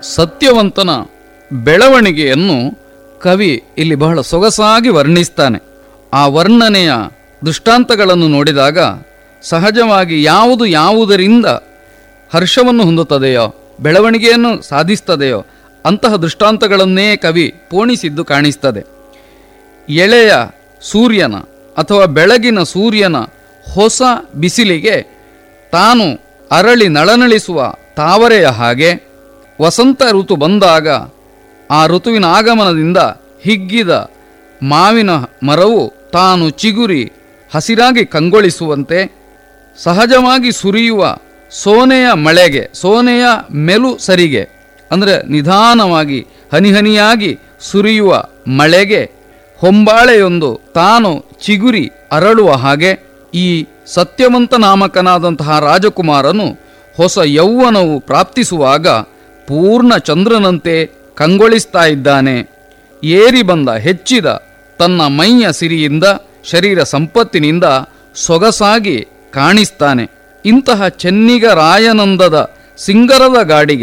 ಸತ್ಯವಂತನ ಬೆಳವಣಿಗೆಯನ್ನು ಕವಿ ಇಲ್ಲಿ ಬಹಳ ಸೊಗಸಾಗಿ ವರ್ಣಿಸ್ತಾನೆ ಆ ವರ್ಣನೆಯ ದೃಷ್ಟಾಂತಗಳನ್ನು ನೋಡಿದಾಗ ಸಹಜವಾಗಿ ಯಾವುದು ಯಾವುದರಿಂದ ಹರ್ಷವನ್ನು ಹೊಂದುತ್ತದೆಯೋ ಬೆಳವಣಿಗೆಯನ್ನು ಸಾಧಿಸ್ತದೆಯೋ ಅಂತಹ ದೃಷ್ಟಾಂತಗಳನ್ನೇ ಕವಿ ಪೋಣಿಸಿದ್ದು ಕಾಣಿಸ್ತದೆ ಎಳೆಯ ಸೂರ್ಯನ ಅಥವಾ ಬೆಳಗಿನ ಸೂರ್ಯನ ಹೊಸ ಬಿಸಿಲಿಗೆ ತಾನು ಅರಳಿ ನಳನಳಿಸುವ ತಾವರೆಯ ಹಾಗೆ ವಸಂತ ಋತು ಬಂದಾಗ ಆ ಋತುವಿನ ಆಗಮನದಿಂದ ಹಿಗ್ಗಿದ ಮಾವಿನ ಮರವು ತಾನು ಚಿಗುರಿ ಹಸಿರಾಗಿ ಕಂಗೊಳಿಸುವಂತೆ ಸಹಜವಾಗಿ ಸುರಿಯುವ ಸೋನೆಯ ಮಳೆಗೆ ಸೋನೆಯ ಮೆಲು ಸರಿಗೆ ಅಂದರೆ ನಿಧಾನವಾಗಿ ಹನಿಹನಿಯಾಗಿ ಸುರಿಯುವ ಮಳೆಗೆ ಹೊಂಬಾಳೆಯೊಂದು ತಾನು ಚಿಗುರಿ ಅರಳುವ ಹಾಗೆ ಈ ಸತ್ಯವಂತ ನಾಮಕನಾದಂತಹ ರಾಜಕುಮಾರನು ಹೊಸ ಯೌವನವು ಪ್ರಾಪ್ತಿಸುವಾಗ ಪೂರ್ಣ ಚಂದ್ರನಂತೆ ಕಂಗೊಳಿಸ್ತಾ ಇದ್ದಾನೆ ಏರಿ ಬಂದ ಹೆಚ್ಚಿದ ತನ್ನ ಮೈಯ ಸಿರಿಯಿಂದ ಶರೀರ ಸಂಪತ್ತಿನಿಂದ ಸೊಗಸಾಗಿ ಕಾಣಿಸ್ತಾನೆ ಇಂತಹ ಚೆನ್ನಿಗ ರಾಯನಂದದ ಸಿಂಗರದ ಗಾಡಿಗೆ